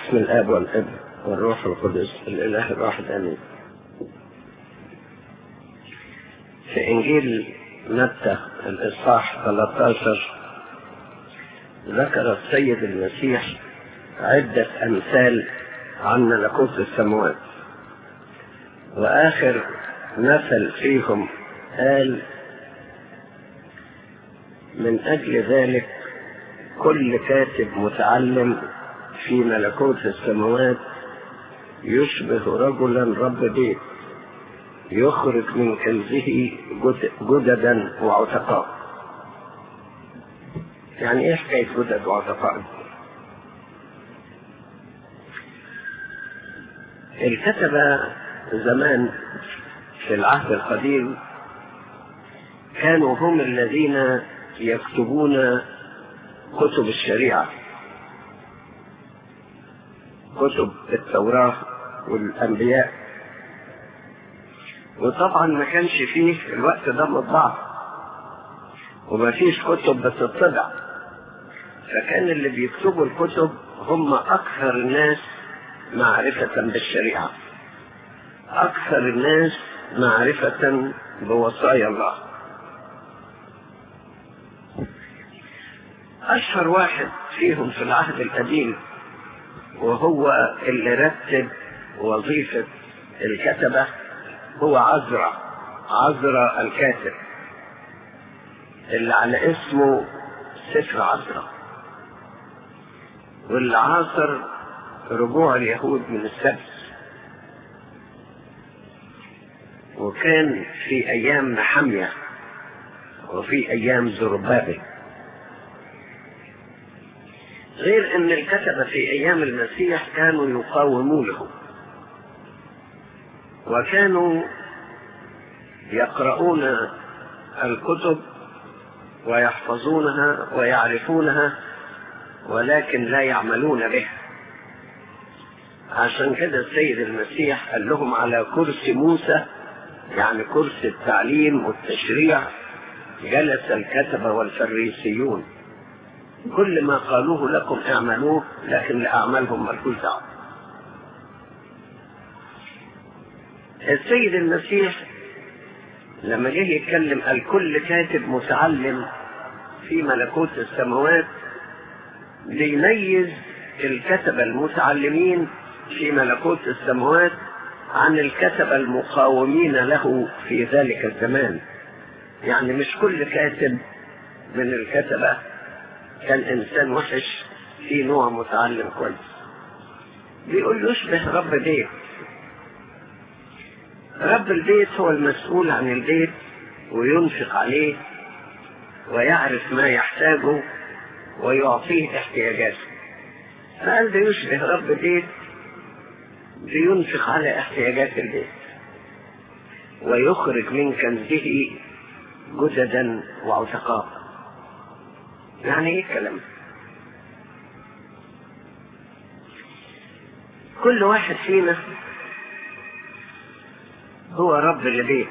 باسم الاب والابن والروح القدس الاله الواحد امين في انجيل متى الاصحاح 13 ذكر السيد المسيح عدة امثال عن ملكوت السماوات واخر مثل فيهم قال من اجل ذلك كل كاتب متعلم في ملكوت السماوات يشبه رجلا رب بيت يخرج من كنزه جددا وعتقاء يعني ايه حكايه جدد وعتقاء الكتبة زمان في العهد القديم كانوا هم الذين يكتبون كتب الشريعة كتب التوراة والأنبياء وطبعا ما كانش فيه في الوقت ده مطبعة وما فيش كتب بتطبع فكان اللي بيكتبوا الكتب هم أكثر الناس معرفة بالشريعة أكثر الناس معرفة بوصايا الله أشهر واحد فيهم في العهد القديم وهو اللي رتب وظيفة الكتبة هو عزرا عزرا الكاتب اللي على اسمه سفر عزرا واللي عاصر رجوع اليهود من السبت وكان في ايام محمية وفي ايام زربابل غير ان الكتبة في ايام المسيح كانوا يقاومونه وكانوا يقرؤون الكتب ويحفظونها ويعرفونها ولكن لا يعملون بها عشان كده السيد المسيح قال لهم على كرسي موسى يعني كرسي التعليم والتشريع جلس الكتبة والفريسيون كل ما قالوه لكم اعملوه لكن لأعمالهم ملكوش دعوة السيد المسيح لما جه يتكلم قال كل كاتب متعلم في ملكوت السماوات ليميز الكتبة المتعلمين في ملكوت السماوات عن الكتبة المقاومين له في ذلك الزمان يعني مش كل كاتب من الكتبة كان انسان وحش في نوع متعلم كويس بيقول يشبه رب بيت رب البيت هو المسؤول عن البيت وينفق عليه ويعرف ما يحتاجه ويعطيه احتياجاته فقال ده يشبه رب بيت بينفق على احتياجات البيت ويخرج من كنزه جددا وعتقاء يعني ايه الكلام كل واحد فينا هو رب لبيت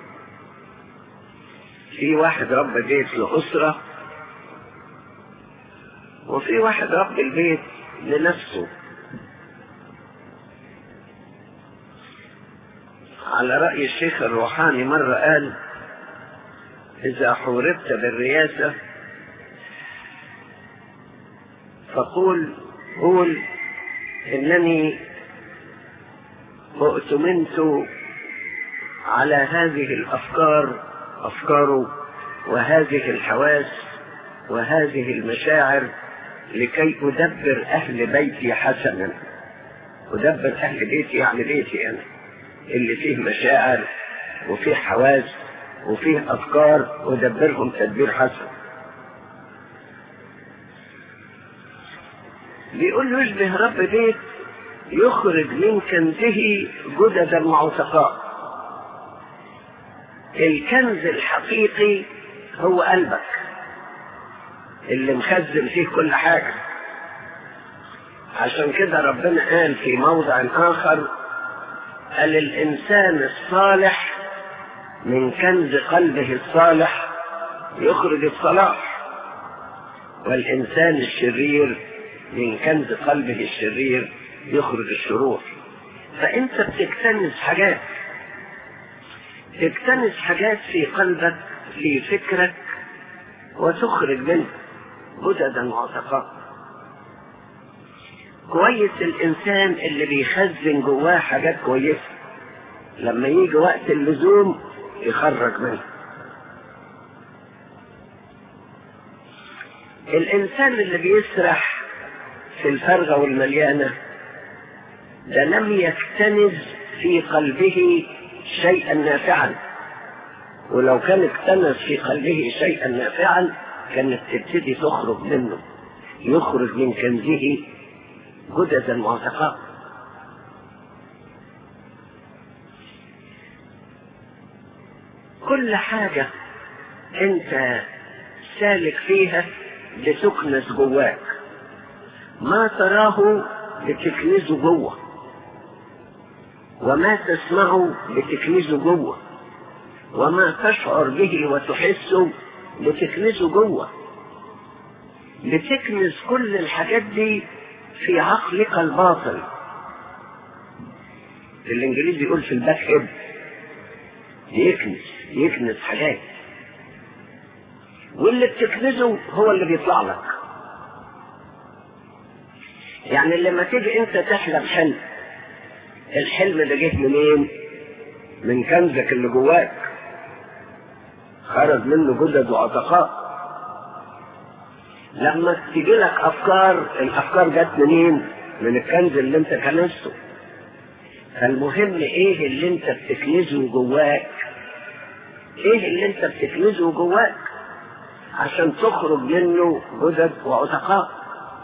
في واحد رب بيت لأسرة وفي واحد رب البيت لنفسه على رأي الشيخ الروحاني مرة قال إذا حوربت بالرياسة فقول قول إنني اؤتمنت على هذه الافكار افكاره وهذه الحواس وهذه المشاعر لكي ادبر اهل بيتي حسنا ادبر اهل بيتي يعني بيتي انا اللي فيه مشاعر وفيه حواس وفيه افكار ادبرهم تدبير حسن بيقول يشبه رب بيت يخرج من كنزه جددا وعتقاء الكنز الحقيقي هو قلبك اللي مخزن فيه كل حاجة عشان كده ربنا قال في موضع آخر قال الإنسان الصالح من كنز قلبه الصالح يخرج الصلاح والإنسان الشرير من كنز قلبه الشرير يخرج الشرور فانت بتكتنز حاجات تكتنز حاجات في قلبك في فكرك وتخرج منه هددا وعتقاء كويس الانسان اللي بيخزن جواه حاجات كويسه لما يجي وقت اللزوم يخرج منه الانسان اللي بيسرح في الفرغه والمليانه ده لم يكتنز في قلبه شيئا نافعا ولو كان اكتنز في قلبه شيئا نافعا كانت تبتدي تخرج منه يخرج من كنزه جددا معتقاء كل حاجة انت سالك فيها بتكنس جواك ما تراه بتكنزه جوه وما تسمعه بتكنزه جوه وما تشعر به وتحسه بتكنزه جوه بتكنز كل الحاجات دي في عقلك الباطن الانجليزي يقول في الباك هيد يكنز يكنز حاجات واللي بتكنزه هو اللي بيطلع لك يعني لما تيجي انت تحلم حلم الحلم ده جه منين من كنزك اللي جواك خرج منه جدد وعتقاء لما تيجي لك افكار الافكار جت منين من الكنز اللي انت كنزته فالمهم ايه اللي انت بتكنزه جواك ايه اللي انت بتكنزه جواك عشان تخرج منه جدد وعتقاء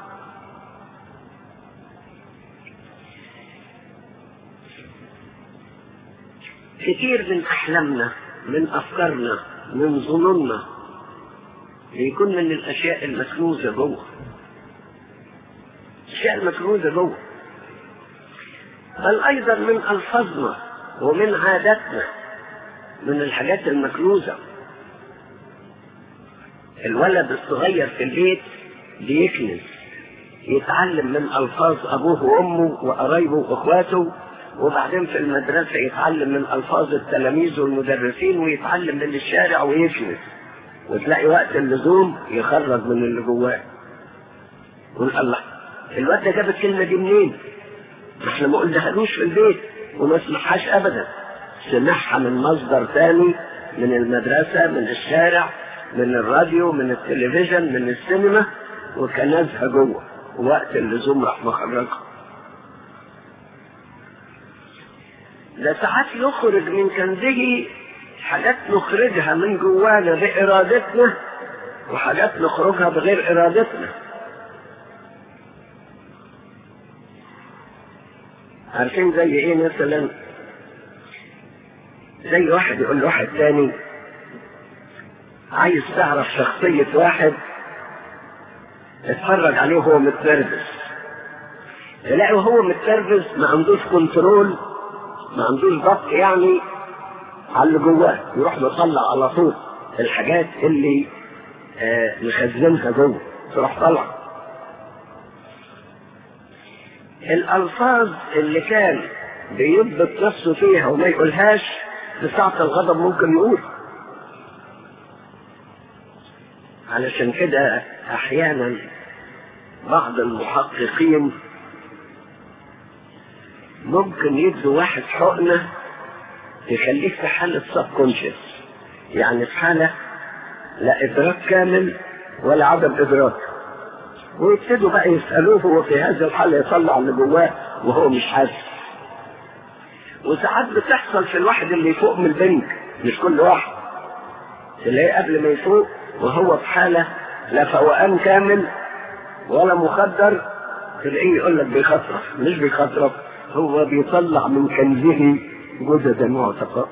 كتير من احلامنا من افكارنا من ظنوننا بيكون من الاشياء المكنوزه جوه الاشياء المكنوزه جوه بل ايضا من الفاظنا ومن عاداتنا من الحاجات المكنوزه الولد الصغير في البيت بيكنز يتعلم من الفاظ ابوه وامه وقرايبه واخواته وبعدين في المدرسة يتعلم من ألفاظ التلاميذ والمدرسين ويتعلم من الشارع ويكنس وتلاقي وقت اللزوم يخرج من اللي جواه يقول الله الواد ده جاب الكلمة دي منين؟ ما احنا ما قلناهالوش في البيت وما سمعهاش أبدا سمعها من مصدر ثاني من المدرسة من الشارع من الراديو من التلفزيون من السينما وكنزها جوه وقت اللزوم راح مخرجها ده ساعات يخرج من كنزه حاجات نخرجها من جوانا بإرادتنا وحاجات نخرجها بغير إرادتنا عارفين زي ايه مثلا زي واحد يقول لواحد تاني عايز تعرف شخصية واحد اتفرج عليه وهو متنرفز تلاقي وهو متنرفز ما عندوش كنترول ما عندوش ضبط يعني على اللي جواه يروح مطلع على طول الحاجات اللي آه مخزنها جوه تروح طلع الالفاظ اللي كان بيضبط نفسه فيها وما يقولهاش في ساعة الغضب ممكن يقول علشان كده احيانا بعض المحققين ممكن يدوا واحد حقنة تخليه في حالة سب كونشس يعني في حالة لا إدراك كامل ولا عدم إدراك ويبتدوا بقى يسألوه هو في هذه الحالة يطلع اللي جواه وهو مش حاسس وساعات بتحصل في الواحد اللي يفوق من البنك مش كل واحد تلاقيه قبل ما يفوق وهو في حالة لا فوقان كامل ولا مخدر تلاقيه يقول لك بيخطرف مش بيخطرف هو بيطلع من كنزه جددا وعتقاء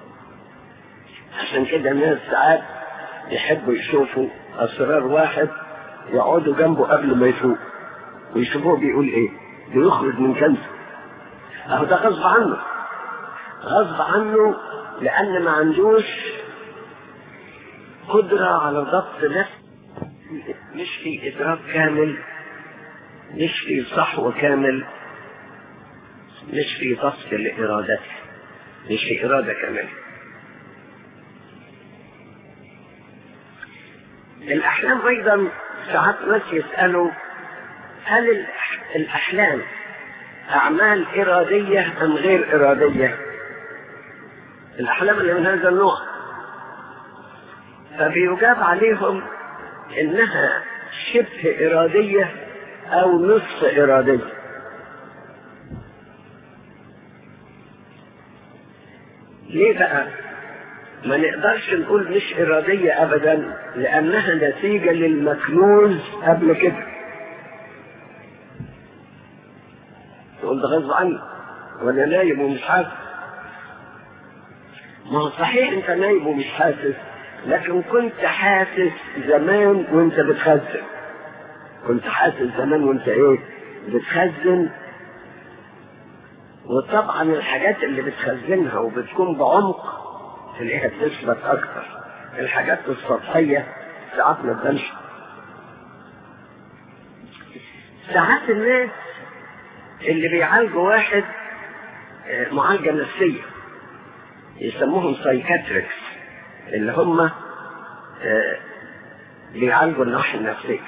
عشان كده الناس ساعات يحبوا يشوفوا اسرار واحد يقعدوا جنبه قبل ما يفوق ويشوفوه بيقول ايه بيخرج من كنزه اهو ده غصب عنه غصب عنه لان ما عندوش قدرة على ضبط نفسه مش في إدراك كامل مش في صحوة كامل مش في ضبط لإرادته مش في إرادة كاملة الأحلام أيضا ساعات ناس يسألوا هل الأحلام أعمال إرادية أم غير إرادية؟ الأحلام اللي من هذا النوع فبيجاب عليهم إنها شبه إرادية أو نصف إرادية ليه بقى؟ ما نقدرش نقول مش إرادية أبدا لأنها نتيجة للمكنوز قبل كده تقول ده غصب عني وأنا نايم ومش حاسس ما هو صحيح أنت نايم ومش حاسس لكن كنت حاسس زمان وأنت بتخزن كنت حاسس زمان وأنت إيه؟ بتخزن وطبعا الحاجات اللي بتخزنها وبتكون بعمق تلاقيها بتثبت اكتر الحاجات السطحيه ساعات ما تبانش ساعات الناس اللي بيعالجوا واحد معالجه نفسيه يسموهم سايكاتريكس اللي هم بيعالجوا الناحيه النفسيه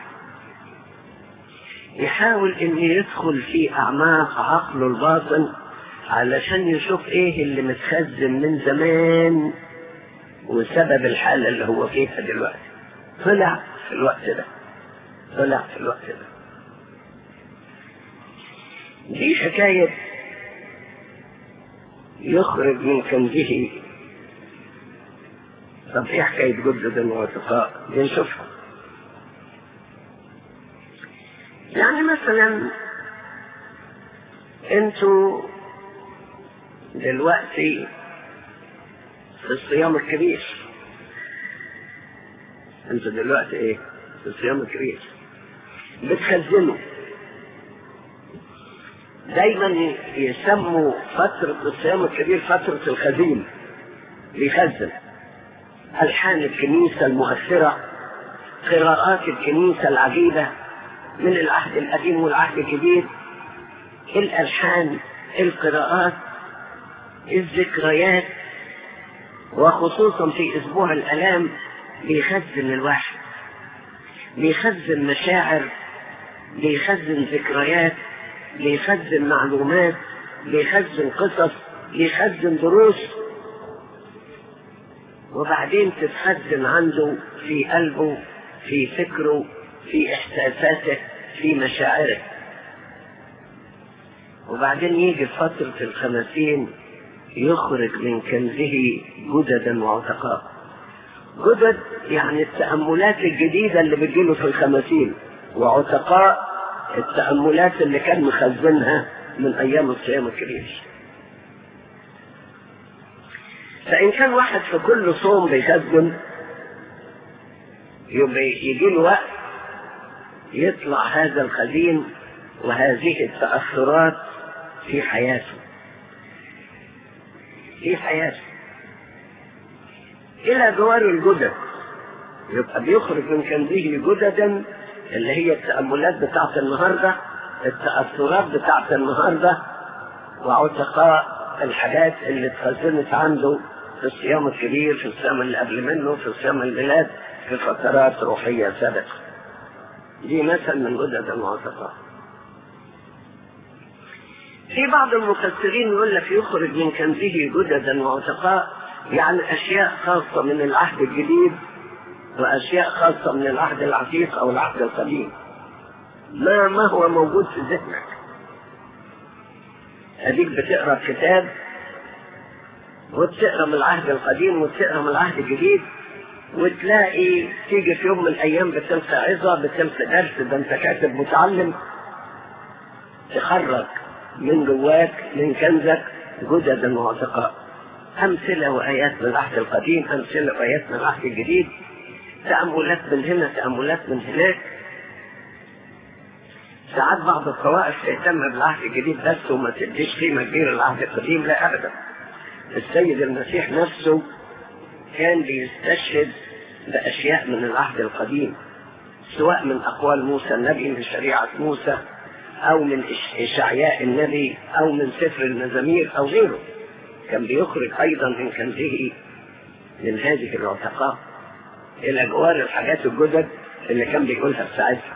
يحاول ان يدخل في اعماق عقله الباطن علشان يشوف ايه اللي متخزن من زمان وسبب الحالة اللي هو فيها دلوقتي طلع في الوقت ده طلع في الوقت ده دي حكاية يخرج من كنزه طب ايه حكاية جدد الوثقاء بنشوفها يعني مثلا انتوا دلوقتي في الصيام الكبير انتوا دلوقتي ايه في الصيام الكبير بتخزنوا دايما يسموا فترة الصيام الكبير فترة الخزين بيخزن ألحان الكنيسة المؤثرة قراءات الكنيسة العجيبة من العهد القديم والعهد الجديد الألحان القراءات الذكريات وخصوصا في اسبوع الالام بيخزن الواحد بيخزن مشاعر بيخزن ذكريات بيخزن معلومات بيخزن قصص بيخزن دروس وبعدين تتخزن عنده في قلبه في فكره في احساساته في مشاعره وبعدين يجي في فترة الخمسين يخرج من كنزه جددا وعتقاء جدد يعني التأملات الجديدة اللي بتجيله في الخمسين وعتقاء التأملات اللي كان مخزنها من أيام الصيام الكبير فإن كان واحد في كل صوم بيخزن يبقى يجي له وقت يطلع هذا الخزين وهذه التأثرات في حياته في حياته إلى جوار الجدد يبقى بيخرج من كنزه جددا اللي هي التأملات بتاعت النهاردة التأثرات بتاعت النهاردة وعتقاء الحاجات اللي اتخزنت عنده في الصيام الكبير في الصيام اللي قبل منه في صيام الميلاد في فترات روحية سابقة دي مثل من جدد المعتقات في بعض المفسرين يقول لك يخرج من كنزه جددا وعتقاء يعني اشياء خاصه من العهد الجديد واشياء خاصه من العهد العتيق او العهد القديم ما ما هو موجود في ذهنك اديك بتقرا كتاب وتقرا من العهد القديم وتقرا من العهد الجديد وتلاقي تيجي في يوم من الايام بتلقى عظه بتلقى درس ده انت كاتب متعلم تخرج من جواك من كنزك جددا وعتقاء أمثلة وآيات من العهد القديم أمثلة وآيات من العهد الجديد تأملات من هنا تأملات من هناك ساعات بعض الطوائف تهتم بالعهد الجديد بس وما تديش قيمة كبيرة للعهد القديم لا أبدا السيد المسيح نفسه كان بيستشهد بأشياء من العهد القديم سواء من أقوال موسى النبي من شريعة موسى او من اشعياء النبي او من سفر المزامير او غيره كان بيخرج ايضا من كنزه من هذه العتقاء الى جوار الحاجات الجدد اللي كان بيقولها في ساعتها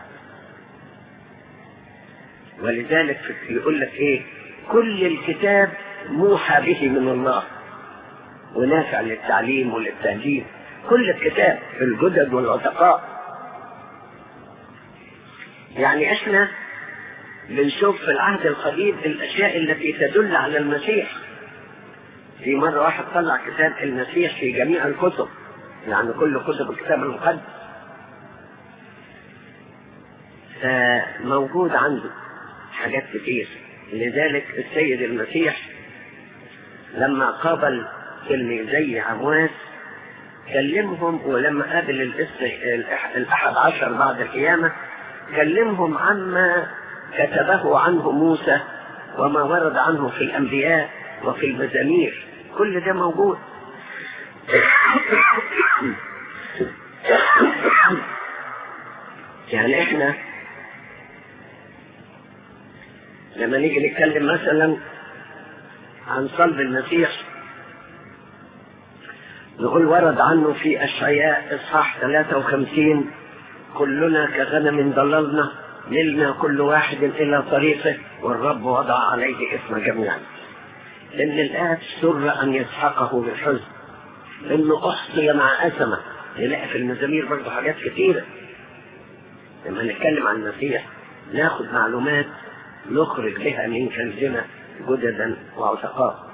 ولذلك يقول لك ايه كل الكتاب موحى به من الله ونافع للتعليم وللتهذيب كل الكتاب في الجدد والعتقاء يعني احنا بنشوف في العهد القديم الاشياء التي تدل على المسيح في مرة واحد طلع كتاب المسيح في جميع الكتب يعني كل كتب الكتاب المقدس فموجود عنده حاجات كتير لذلك السيد المسيح لما قابل تلميذي عمواس كلمهم ولما قابل الأحد عشر بعد القيامة كلمهم عما كتبه عنه موسى وما ورد عنه في الأنبياء وفي المزامير كل ده موجود يعني احنا لما نيجي نتكلم مثلا عن صلب المسيح نقول ورد عنه في أشعياء إصحاح 53 كلنا كغنم ضللنا ملنا كل واحد إلى طريقه والرب وضع عليه اسم جميعا إن الآب سر أن يسحقه بالحزن إنه أحصي مع أسمة نلاقي في المزامير برضه حاجات كثيرة لما نتكلم عن المسيح ناخد معلومات نخرج بها من كنزنا جددا وعتقاء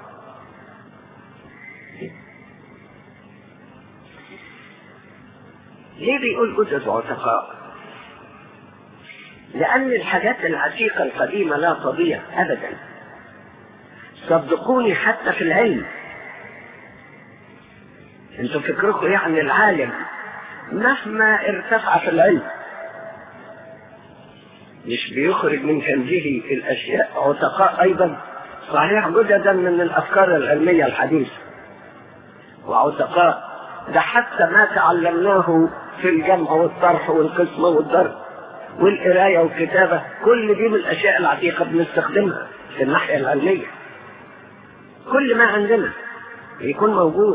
ليه بيقول جدد وعتقاء لأن الحاجات العتيقة القديمة لا تضيع أبدا صدقوني حتى في العلم انتوا فكركم يعني العالم مهما ارتفع في العلم مش بيخرج من كنزه الاشياء عتقاء ايضا صحيح جددا من الافكار العلميه الحديثه وعتقاء ده حتى ما تعلمناه في الجمع والطرح والقسمه والضرب والقرايه والكتابه كل دي من الاشياء العتيقه بنستخدمها في الناحيه العلميه كل ما عندنا يكون موجود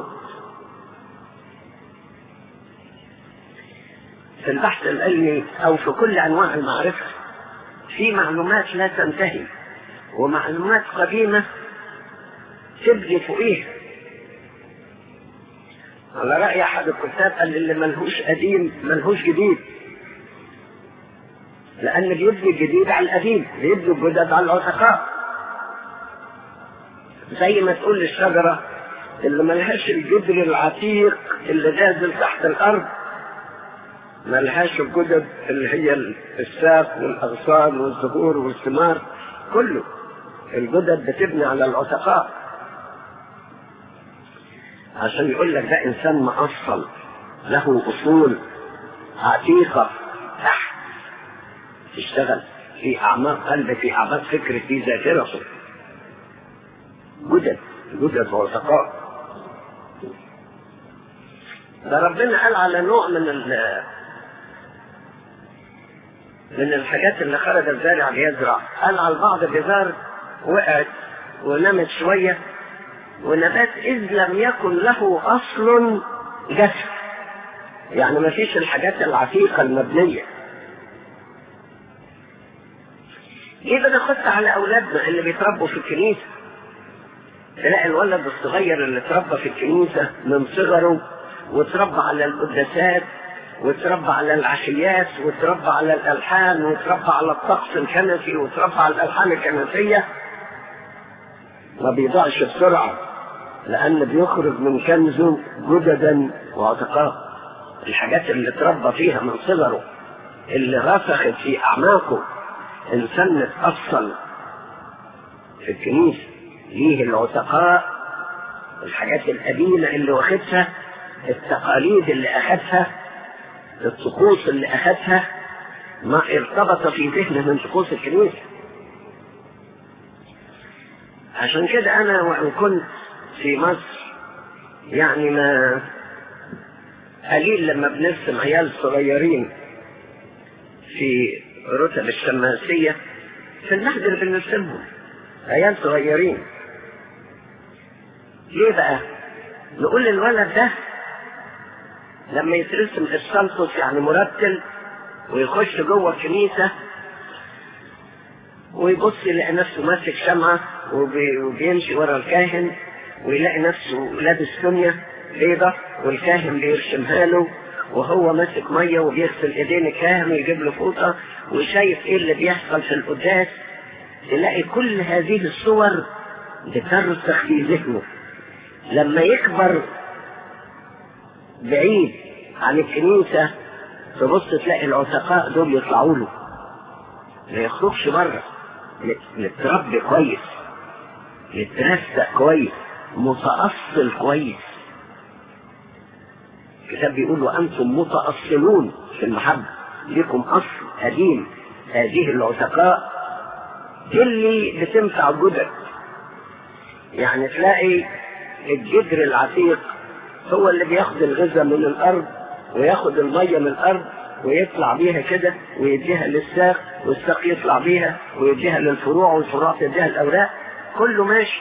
في البحث العلمي او في كل انواع المعرفه في معلومات لا تنتهي ومعلومات قديمة تبني فوقيها على رأي أحد الكتاب قال اللي ملهوش قديم ملهوش جديد لأن بيبني الجديد على القديم بيبني الجدد على العتقاء زي ما تقول للشجرة اللي ملهاش الجدر العتيق اللي نازل تحت الأرض ملهاش الجدد اللي هي الساق والاغصان والزهور والثمار كله الجدد بتبني على العتقاء عشان يقول لك ده انسان مأصل له اصول عتيقه تحت تشتغل في اعماق قلبه في اعماق فكره في ذاكرته جدد جدد وعتقاء ده ربنا قال على نوع من من الحاجات اللي خرج الزارع ليزرع قال على البعض بذار وقعت ونمت شوية ونبات إذ لم يكن له أصل جسد يعني ما فيش الحاجات العتيقة المبنية ايه بناخدها على اولادنا اللي بيتربوا في الكنيسة تلاقي الولد الصغير اللي اتربى في الكنيسة من صغره واتربى على القداسات وتربى على العشيات وتربى على الالحان وتربى على الطقس الكنسي وتربى على الالحان الكنسيه ما بيضيعش بسرعه لان بيخرج من كنزه جددا وعتقاء الحاجات اللي اتربى فيها من صغره اللي رسخت في اعماقه انسان اتاصل في الكنيسه ليه العتقاء الحاجات القديمه اللي واخدها التقاليد اللي اخدها الطقوس اللي أخذها ما ارتبط في ذهنه من طقوس الكنيسة عشان كده أنا وإن كنت في مصر يعني ما قليل لما بنرسم عيال صغيرين في رتب الشماسية في المهد اللي بنرسمهم عيال صغيرين ليه بقى؟ نقول للولد ده لما يترسم السلطس يعني مرتل ويخش جوه الكنيسة ويبص يلاقي نفسه ماسك شمعة وبي وبيمشي ورا الكاهن ويلاقي نفسه لابس سنية بيضة والكاهن بيرشمها له وهو ماسك مية وبيغسل ايدين الكاهن ويجيب له فوطة وشايف ايه اللي بيحصل في القداس تلاقي كل هذه الصور بترسخ في ذهنه لما يكبر بعيد عن الكنيسة تبص تلاقي العتقاء دول يطلعوا له ما يخرجش بره متربي كويس مترسق كويس متأصل كويس الكتاب بيقول وأنتم متأصلون في المحبة لكم أصل قديم هذه العتقاء اللي بتنفع جدد يعني تلاقي الجدر العتيق هو اللي بياخد الغذاء من الارض وياخد الميه من الارض ويطلع بيها كده ويديها للساق والساق يطلع بيها ويديها للفروع والفروع تديها الاوراق كله ماشي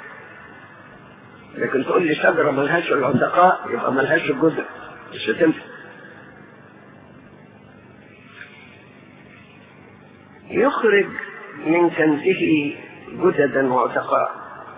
لكن تقول لي شجره ملهاش العتقاء يبقى ملهاش الجزء مش هتنفع يخرج من كنزه جددا وعتقاء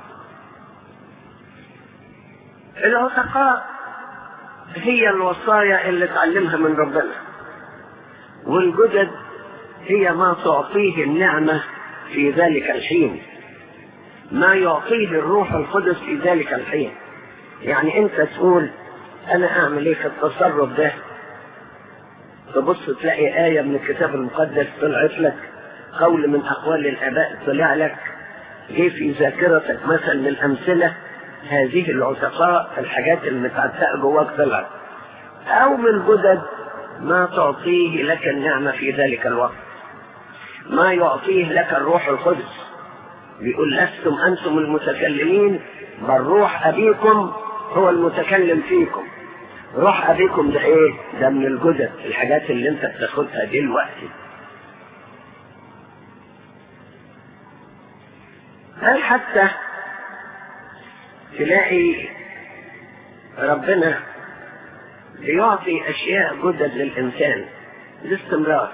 العتقاء هي الوصايا اللي اتعلمها من ربنا والجدد هي ما تعطيه النعمة في ذلك الحين ما يعطيه الروح القدس في ذلك الحين يعني انت تقول انا اعمل ايه في التصرف ده تبص تلاقي آية من الكتاب المقدس طلعت لك قول من أقوال الآباء طلع لك جه في ذاكرتك مثل من الأمثلة هذه العتقاء الحاجات المتعتقة جواك طلعت أو من جدد ما تعطيه لك النعمة في ذلك الوقت ما يعطيه لك الروح القدس بيقول لستم أنتم المتكلمين بل روح أبيكم هو المتكلم فيكم روح أبيكم ده إيه؟ ده من الجدد الحاجات اللي أنت بتاخدها دلوقتي هل حتى تلاقي ربنا بيعطي اشياء جدد للانسان باستمرار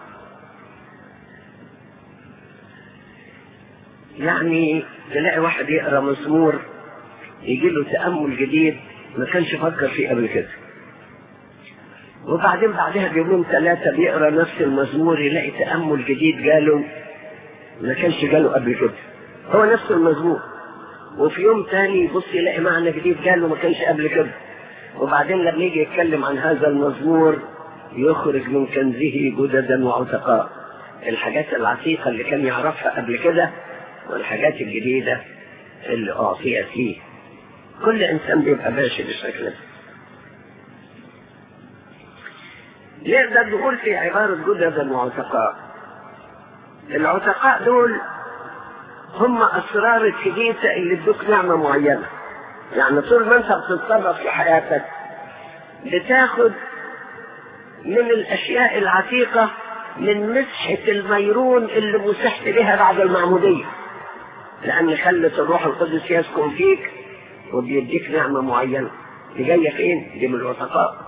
يعني تلاقي واحد يقرا مزمور يجي له تامل جديد ما كانش فكر فيه قبل كده وبعدين بعدها بيومين ثلاثة بيقرا نفس المزمور يلاقي تأمل جديد جاله ما كانش جاله قبل كده هو نفس المزمور وفي يوم تاني يبص يلاقي معنى جديد جاله ما كانش قبل كده وبعدين لما يجي يتكلم عن هذا المزمور يخرج من كنزه جددا وعتقاء الحاجات العتيقة اللي كان يعرفها قبل كده والحاجات الجديدة اللي أعطيت فيه كل إنسان بيبقى ماشي بالشكل ده نقدر نقول في عبارة جددا وعتقاء العتقاء دول هم أسرار الكنيسة اللي ادوك نعمة معينة يعني طول ما انت بتتصرف في حياتك بتاخد من الاشياء العتيقة من مسحة الميرون اللي مسحت بها بعد المعمودية لان خلت الروح القدس يسكن فيك وبيديك نعمة معينة دي جاية فين؟ دي من العتقاء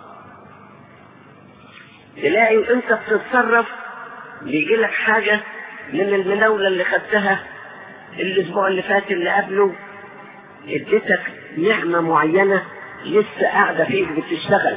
تلاقي انت بتتصرف بيجي لك حاجة من المناولة اللي خدتها الاسبوع اللي فات اللي قبله اديتك نعمة معينة لسه قاعدة فيك بتشتغل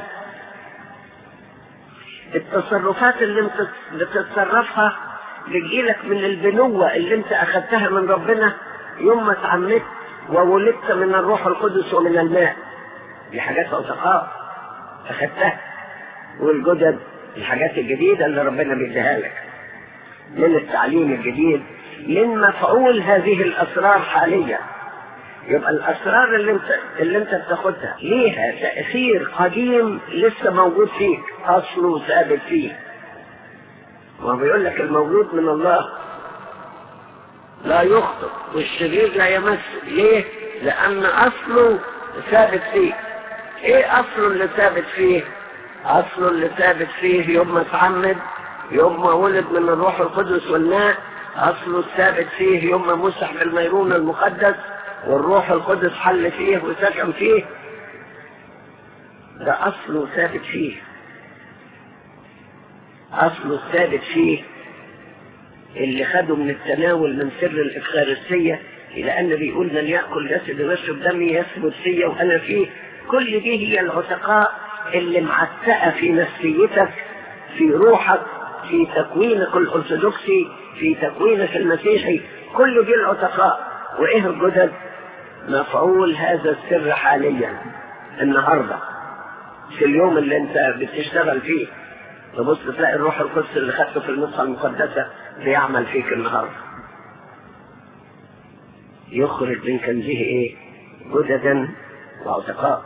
التصرفات اللي انت بتتصرفها بتجيلك من البنوة اللي انت اخدتها من ربنا يوم ما اتعمدت وولدت من الروح القدس ومن الماء دي حاجات عتقاء اخدتها والجدد الحاجات الجديدة اللي ربنا بيديها لك من التعليم الجديد من مفعول هذه الاسرار حاليا يبقى الاسرار اللي انت اللي انت بتاخدها ليها تاثير قديم لسه موجود فيك اصله ثابت فيه ما بيقول لك الموجود من الله لا يخطئ والشرير لا يمس ليه لان اصله ثابت فيه ايه اصله اللي ثابت فيه اصله اللي ثابت فيه يوم ما اتعمد يوم ما ولد من الروح القدس والماء اصله الثابت فيه يوم ما مسح بالميرون المقدس والروح القدس حل فيه وسكن فيه ده اصله ثابت فيه اصله الثابت فيه اللي خده من التناول من سر الإفخارستية إلى أن بيقول من يأكل جسد ويشرب دمي يثبت فيا وأنا فيه كل دي هي العتقاء اللي معتقة في نفسيتك في روحك في تكوينك الأرثوذكسي في تكوينك المسيحي كل دي العتقاء وإيه الجدد مفعول هذا السر حاليا النهارده في اليوم اللي انت بتشتغل فيه تبص تلاقي الروح القدس اللي خدته في النسخة المقدسة بيعمل فيك النهارده يخرج من كنزه ايه جددا وعتقاء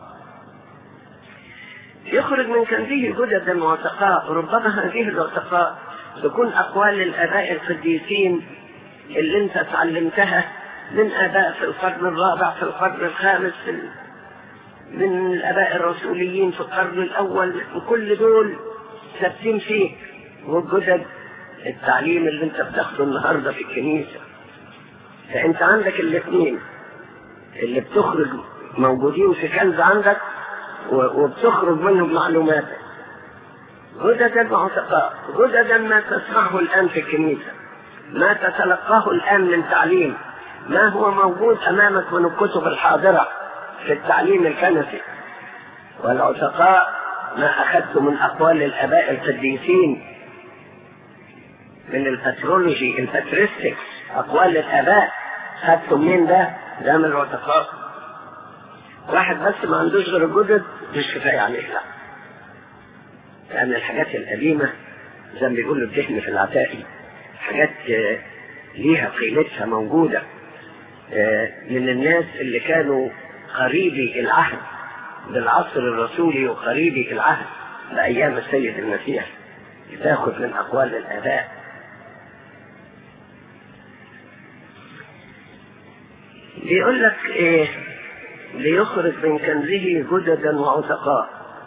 يخرج من كنزه جددا وعتقاء ربما هذه العتقاء تكون اقوال الاباء القديسين اللي انت تعلمتها من اباء في القرن الرابع في القرن الخامس في من الاباء الرسوليين في القرن الاول وكل دول ثابتين فيك والجدد التعليم اللي انت بتاخده النهارده في الكنيسه فانت عندك الاثنين اللي بتخرج موجودين في كنز عندك وبتخرج منهم معلوماتك جددا وعتقاء جددا ما تسمعه الان في الكنيسه ما تتلقاه الان من تعليم ما هو موجود امامك من الكتب الحاضره في التعليم الكنسي والعتقاء ما اخذت من اقوال الاباء القديسين من البترولوجي الباتريستكس اقوال الاباء خدته منين ده؟ ده من العتقاء واحد بس ما عندوش غير الجدد مش كفايه عليه لا لان الحاجات القديمه زي ما بيقولوا الدهن في العتاقي حاجات ليها قيمتها موجوده من الناس اللي كانوا قريبي العهد بالعصر الرسولي وقريبي العهد بأيام السيد المسيح تاخذ من أقوال الآباء بيقول لك إيه ليخرج من كنزه جددا وعتقاء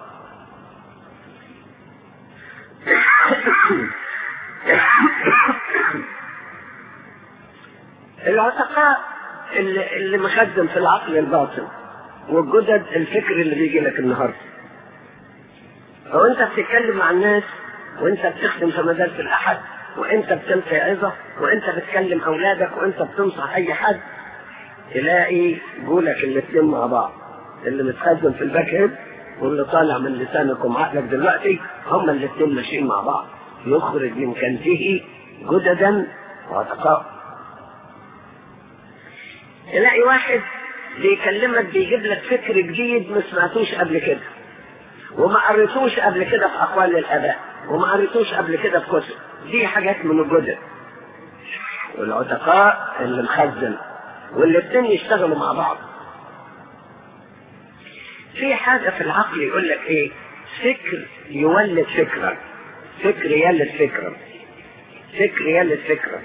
العتقاء اللي, اللي مخدم في العقل الباطن والجدد الفكر اللي بيجي لك النهارده هو انت بتتكلم مع الناس وانت بتخدم في مدارس الاحد وانت بتلقي عظه وانت بتكلم اولادك وانت بتنصح اي حد تلاقي جولك الاثنين مع بعض اللي متخدم في الباك هيد واللي طالع من لسانك ومعقلك دلوقتي هما الاثنين ماشيين مع بعض يخرج من كنزه جددا وعتقاء تلاقي واحد بيكلمك بيجيب لك فكر جديد ما سمعتوش قبل كده وما قريتوش قبل كده في اقوال الاباء وما قريتوش قبل كده في كتب دي حاجات من الجدد والعتقاء اللي مخزن والاثنين يشتغلوا مع بعض في حاجه في العقل يقول لك ايه فكر يولد فكرا فكر يولد فكرا فكر يولد فكرا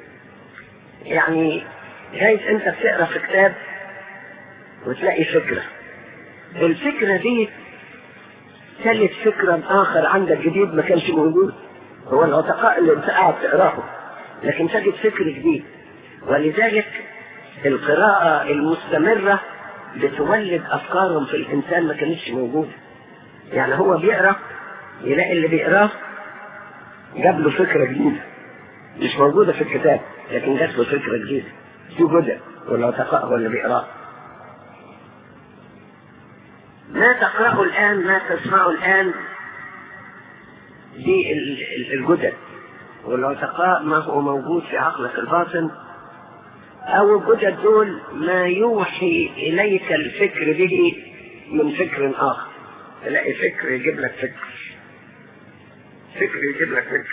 يعني جايز انت بتقرا في كتاب وتلاقي فكرة الفكرة دي تلت فكرا آخر عندك جديد ما كانش موجود هو العتقاء اللي انت قاعد تقراه لكن تجد فكر جديد ولذلك القراءة المستمرة بتولد أفكار في الإنسان ما كانتش موجودة يعني هو بيقرأ يلاقي اللي بيقراه جاب له فكرة جديدة مش موجودة في الكتاب لكن جات له فكرة جديدة دي جدد والعتقاء هو اللي بيقراه ما تقرأه الآن ما تسمعه الآن دي الجدد والعتقاء ما هو موجود في عقلك الباطن أو الجدد دول ما يوحي إليك الفكر به من فكر آخر تلاقي فكر يجيب لك فكر فكر يجيب لك فكر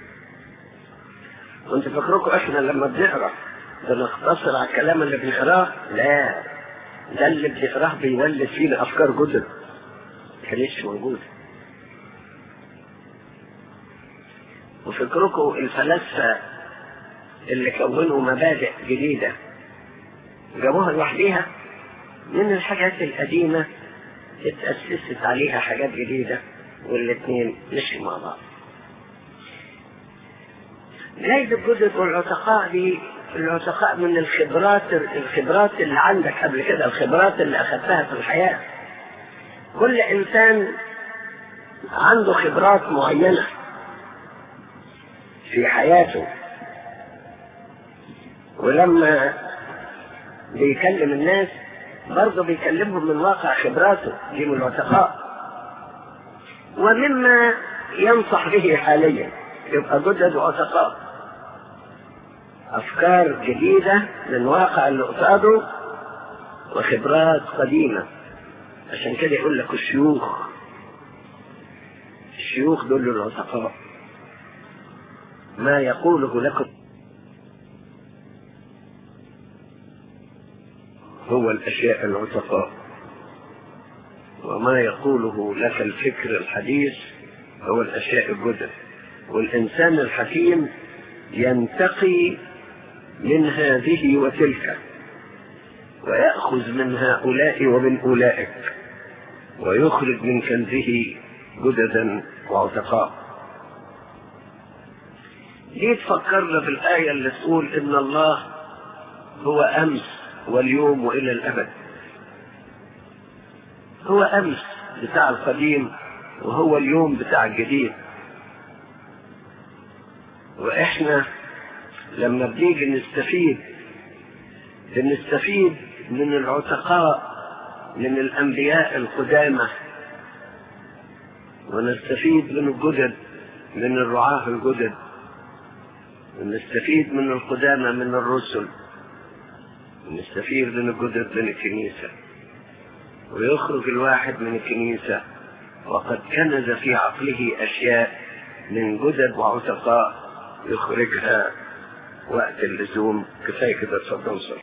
كنت فاكركم احنا لما بنقرا بنختصر على الكلام اللي بنقراه لا ده اللي بنقراه بيولد فينا افكار جدد ما كانتش موجوده وفكركم الفلاسفه اللي كونوا مبادئ جديده جابوها لوحديها من الحاجات القديمه اتأسست عليها حاجات جديدة والاثنين مشوا مع بعض جايز الجدد والعتقاء دي العتقاء من الخبرات الخبرات اللي عندك قبل كده الخبرات اللي اخذتها في الحياه كل انسان عنده خبرات معينه في حياته ولما بيكلم الناس برضه بيكلمهم من واقع خبراته دي من العتقاء ومما ينصح به حاليا يبقى جدد وعتقاء افكار جديده من واقع اللي قصاده وخبرات قديمه عشان كده يقول لك الشيوخ الشيوخ دول العتقاء ما يقوله لكم هو الاشياء العتقاء وما يقوله لك الفكر الحديث هو الاشياء الجدد والانسان الحكيم ينتقي من هذه وتلك ويأخذ من هؤلاء ومن أولئك ويخرج من كنزه جددا وعتقاء دي تفكرنا في الآية اللي تقول إن الله هو أمس واليوم وإلى الأبد هو أمس بتاع القديم وهو اليوم بتاع الجديد وإحنا لما بنيجي نستفيد بنستفيد من العتقاء من الأنبياء القدامى ونستفيد من الجدد من الرعاة الجدد ونستفيد من القدامى من الرسل ونستفيد من الجدد من الكنيسة ويخرج الواحد من الكنيسة وقد كنز في عقله أشياء من جدد وعتقاء يخرجها وقت اللزوم كفاية كده اتفضل